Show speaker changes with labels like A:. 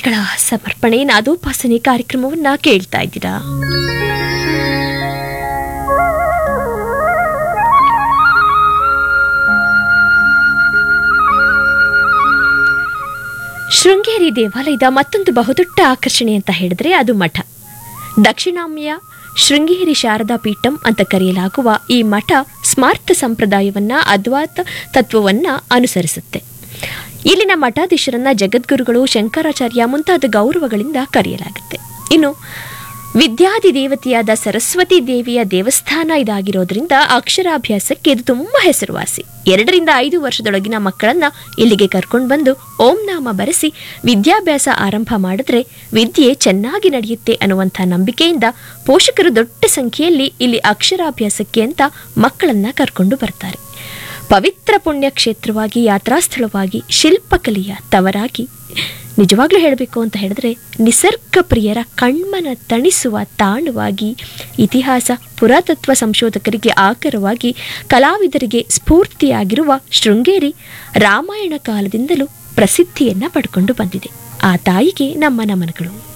A: ಮಕ್ಕಳ ಸಮರ್ಪಣೆ ನಾದೋಪಾಸನೆ ಕಾರ್ಯಕ್ರಮವನ್ನ ಕೇಳ್ತಾ ಇದ್ದೀರಾ ಶೃಂಗೇರಿ ದೇವಾಲಯದ ಮತ್ತೊಂದು ಬಹುದೊಡ್ಡ ಆಕರ್ಷಣೆ ಅಂತ ಹೇಳಿದ್ರೆ ಅದು ಮಠ ದಕ್ಷಿಣಾಮ್ಯ ಶೃಂಗೇರಿ ಶಾರದಾ ಪೀಠಂ ಅಂತ ಕರೆಯಲಾಗುವ ಈ ಮಠ ಸ್ಮಾರ್ತ ಸಂಪ್ರದಾಯವನ್ನ ಅದ್ವಾತ ತತ್ವವನ್ನ ಅನುಸರಿಸುತ್ತೆ ಇಲ್ಲಿನ ಮಠಾಧೀಶರನ್ನ ಜಗದ್ಗುರುಗಳು ಶಂಕರಾಚಾರ್ಯ ಮುಂತಾದ ಗೌರವಗಳಿಂದ ಕರೆಯಲಾಗುತ್ತೆ ಇನ್ನು ವಿದ್ಯಾದಿ ದೇವತೆಯಾದ ಸರಸ್ವತಿ ದೇವಿಯ ದೇವಸ್ಥಾನ ಇದಾಗಿರೋದ್ರಿಂದ ಅಕ್ಷರಾಭ್ಯಾಸಕ್ಕೆ ಇದು ತುಂಬಾ ಹೆಸರುವಾಸಿ ಎರಡರಿಂದ ಐದು ವರ್ಷದೊಳಗಿನ ಮಕ್ಕಳನ್ನ ಇಲ್ಲಿಗೆ ಕರ್ಕೊಂಡು ಬಂದು ಓಂ ನಾಮ ಬರೆಸಿ ವಿದ್ಯಾಭ್ಯಾಸ ಆರಂಭ ಮಾಡಿದ್ರೆ ವಿದ್ಯೆ ಚೆನ್ನಾಗಿ ನಡೆಯುತ್ತೆ ಅನ್ನುವಂಥ ನಂಬಿಕೆಯಿಂದ ಪೋಷಕರು ದೊಡ್ಡ ಸಂಖ್ಯೆಯಲ್ಲಿ ಇಲ್ಲಿ ಅಕ್ಷರಾಭ್ಯಾಸಕ್ಕೆ ಅಂತ ಮಕ್ಕಳನ್ನ ಕರ್ಕೊಂಡು ಬರ್ತಾರೆ ಪವಿತ್ರ ಪುಣ್ಯ ಕ್ಷೇತ್ರವಾಗಿ ಯಾತ್ರಾ ಸ್ಥಳವಾಗಿ ಶಿಲ್ಪಕಲೆಯ ತವರಾಗಿ ನಿಜವಾಗ್ಲೂ ಹೇಳಬೇಕು ಅಂತ ಹೇಳಿದ್ರೆ ನಿಸರ್ಗ ಪ್ರಿಯರ ಕಣ್ಮನ ತಣಿಸುವ ತಾಣವಾಗಿ ಇತಿಹಾಸ ಪುರಾತತ್ವ ಸಂಶೋಧಕರಿಗೆ ಆಕರವಾಗಿ ಕಲಾವಿದರಿಗೆ ಸ್ಫೂರ್ತಿಯಾಗಿರುವ ಶೃಂಗೇರಿ ರಾಮಾಯಣ ಕಾಲದಿಂದಲೂ ಪ್ರಸಿದ್ಧಿಯನ್ನ ಪಡ್ಕೊಂಡು ಬಂದಿದೆ ಆ ತಾಯಿಗೆ ನಮ್ಮ ನಮನಗಳು